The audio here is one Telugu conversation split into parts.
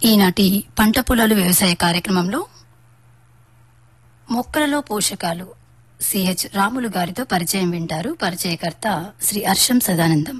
ఈనాటి పంట పొలాలు వ్యవసాయ కార్యక్రమంలో మొక్కలలో పోషకాలు సిహెచ్ రాములు గారితో పరిచయం వింటారు పరిచయకర్త శ్రీ హర్షం సదానందం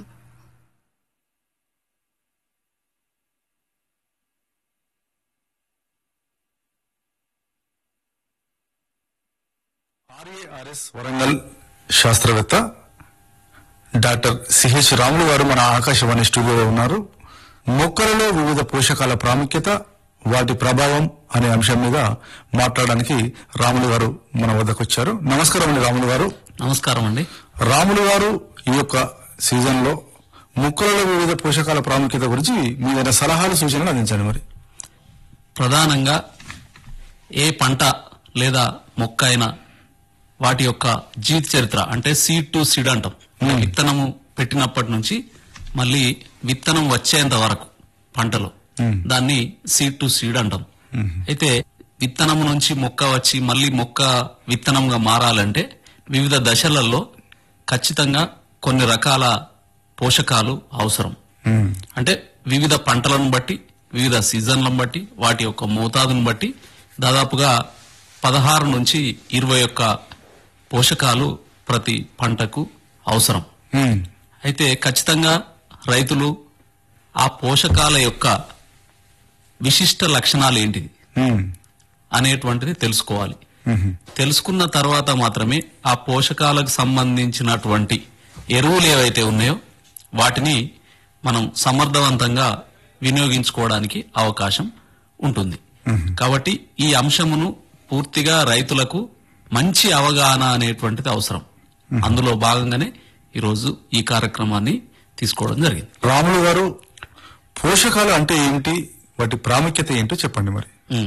ఆర్ఏఆర్ఎస్ వరంగల్ శాస్త్రవేత్త డాక్టర్ సిహెచ్ రాములు గారు మన ఆకాశవాణి స్టూడియోలో ఉన్నారు మొక్కలలో వివిధ పోషకాల ప్రాముఖ్యత వాటి ప్రభావం అనే అంశం మీద మాట్లాడడానికి రాములు గారు మన వద్దకు వచ్చారు నమస్కారం అండి రాములు గారు నమస్కారం అండి రాములు గారు ఈ యొక్క సీజన్ లో మొక్కలలో వివిధ పోషకాల ప్రాముఖ్యత గురించి మీ ఏదైనా సలహాలు సూచనలు అందించండి మరి ప్రధానంగా ఏ పంట లేదా మొక్క అయినా వాటి యొక్క జీవిత చరిత్ర అంటే సీడ్ టు సీడ్ అంటాం అంటే విత్తనము పెట్టినప్పటి నుంచి మళ్ళీ విత్తనం వచ్చేంత వరకు పంటలో దాన్ని సీడ్ టు సీడ్ అంటాం అయితే విత్తనం నుంచి మొక్క వచ్చి మళ్ళీ మొక్క విత్తనంగా మారాలంటే వివిధ దశలలో ఖచ్చితంగా కొన్ని రకాల పోషకాలు అవసరం అంటే వివిధ పంటలను బట్టి వివిధ సీజన్లను బట్టి వాటి యొక్క మోతాదును బట్టి దాదాపుగా పదహారు నుంచి ఇరవై ఒక్క పోషకాలు ప్రతి పంటకు అవసరం ఉమ్, అయితే ఖచ్చితంగా రైతులు ఆ పోషకాల యొక్క విశిష్ట లక్షణాలు ఏంటిది ఉమ్, అనేటువంటిది తెలుసుకోవాలి ఉమ్, తెలుసుకున్న తర్వాత మాత్రమే ఆ పోషకాలకు సంబంధించినటువంటి ఎరువులు ఏవైతే ఉన్నాయో వాటిని మనం సమర్థవంతంగా వినియోగించుకోవడానికి అవకాశం ఉంటుంది కాబట్టి ఈ అంశమును పూర్తిగా రైతులకు మంచి అవగాహన అనేటువంటిది అవసరం అందులో భాగంగానే ఈరోజు ఈ కార్యక్రమాన్ని తీసుకోవడం జరిగింది రాములు గారు పోషకాలు అంటే ఏమిటి వాటి ప్రాముఖ్యత ఏంటో చెప్పండి మరి ఉమ్.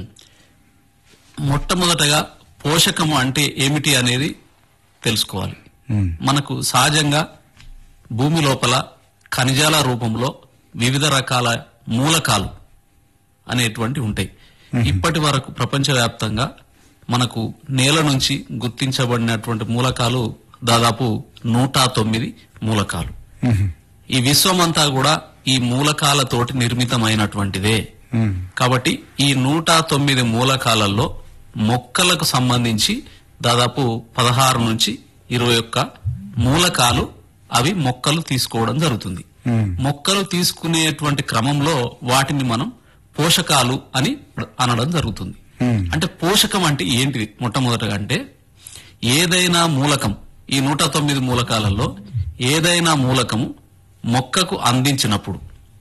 మొట్టమొదటగా పోషకము అంటే ఏమిటి అనేది తెలుసుకోవాలి ఉమ్, మనకు సహజంగా భూమి లోపల ఖనిజాల రూపంలో వివిధ రకాల మూలకాలు అనేటువంటి ఉంటాయి ఇప్పటి వరకు ప్రపంచవ్యాప్తంగా మనకు నేల నుంచి గుర్తించబడినటువంటి మూలకాలు దాదాపు నూట తొమ్మిది మూలకాలు ఉమ్, ఈ విశ్వమంతా కూడా ఈ మూలకాలతోటి నిర్మితమైనటువంటిదే ఉమ్, కాబట్టి ఈ నూట తొమ్మిది మూలకాలలో మొక్కలకు సంబంధించి దాదాపు పదహారు నుంచి ఇరవై ఒక్క మూలకాలు అవి మొక్కలు తీసుకోవడం జరుగుతుంది ఉమ్, మొక్కలు తీసుకునేటువంటి క్రమంలో వాటిని మనం పోషకాలు అని అనడం జరుగుతుంది ఉమ్, అంటే పోషకం అంటే ఏంటిది మొట్టమొదటగా అంటే ఏదైనా మూలకం ఈ నూట తొమ్మిది మూలకాలలో ఏదైనా మూలకము మొక్కకు అందించినప్పుడు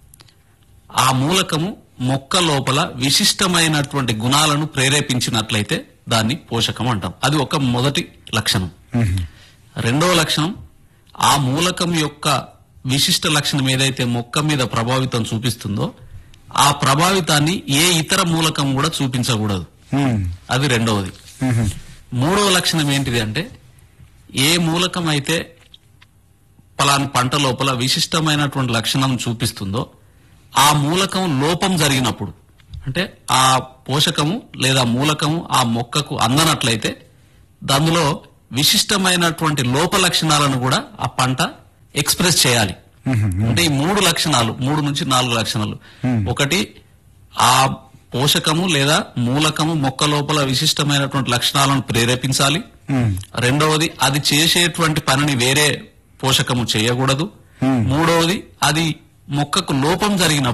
ఆ మూలకము మొక్క లోపల విశిష్టమైనటువంటి గుణాలను ప్రేరేపించినట్లయితే దాన్ని పోషకం అంటాం అది ఒక మొదటి లక్షణం ఉమ్, రెండవ లక్షణం ఆ మూలకం యొక్క విశిష్ట లక్షణం ఏదైతే మొక్క మీద ప్రభావితం చూపిస్తుందో ఆ ప్రభావితాన్ని ఏ ఇతర మూలకం కూడా చూపించకూడదు ఉమ్, అది రెండవది ఉమ్, మూడవ లక్షణం ఏంటిది అంటే ఏ మూలకం అయితే పలాని పంట లోపల విశిష్టమైనటువంటి లక్షణం చూపిస్తుందో ఆ మూలకం లోపం జరిగినప్పుడు అంటే ఆ పోషకము లేదా మూలకము ఆ మొక్కకు అందనట్లయితే దానిలో విశిష్టమైనటువంటి లోప లక్షణాలను కూడా ఆ పంట ఎక్స్ప్రెస్ చేయాలి అంటే ఈ మూడు లక్షణాలు మూడు నుంచి నాలుగు లక్షణాలు ఒకటి ఆ పోషకము లేదా మూలకము మొక్క లోపల విశిష్టమైనటువంటి లక్షణాలను ప్రేరేపించాలి ఉమ్, రెండవది అది చేసేటువంటి పనిని వేరే పోషకము చేయకూడదు మూడవది అది మొక్కకు లోపం జరిగినప్పుడు